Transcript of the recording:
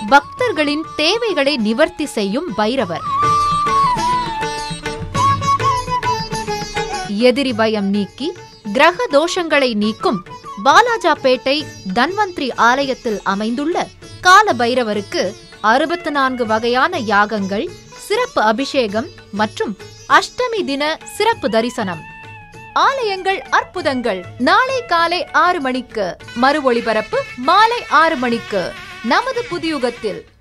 பக்தர்களின் தேவைகளை நிவர்த்தி செய்யும் பைரவர் எதிரி பயம் நீக்கி கிரக தோஷங்களை நீக்கும் பாலாஜாபேட்டை தன்வந்திரி ஆலயத்தில் அமைந்துள்ள கால பைரவருக்கு அறுபத்து நான்கு வகையான யாகங்கள் சிறப்பு அபிஷேகம் மற்றும் அஷ்டமி தின சிறப்பு தரிசனம் ஆலயங்கள் அற்புதங்கள் நாளை காலை ஆறு மணிக்கு மறு ஒளிபரப்பு மாலை ஆறு மணிக்கு நமது புதியுகத்தில்